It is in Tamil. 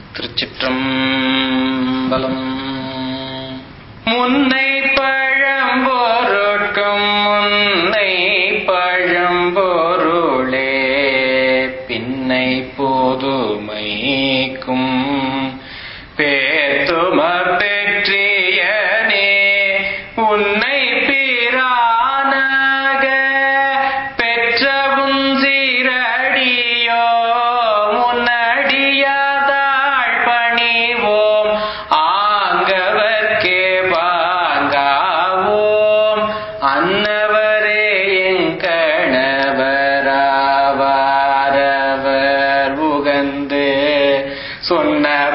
திருச்சிற்றம்பலம் முன்னை பழம்பொருட்கும் முன்னை பழம்பொருளே பின்னை போதுமைக்கும் பேத்தும பெற்றியனே உன்னை பிரானக பெற்றவும் சீரடியோ முன்னடியதாள் பணிவோம் ஆங்கவர்க்கே வாங்காவோம் அன்னவரே எங்கணவராவாரவர் உகந்து சொன்ன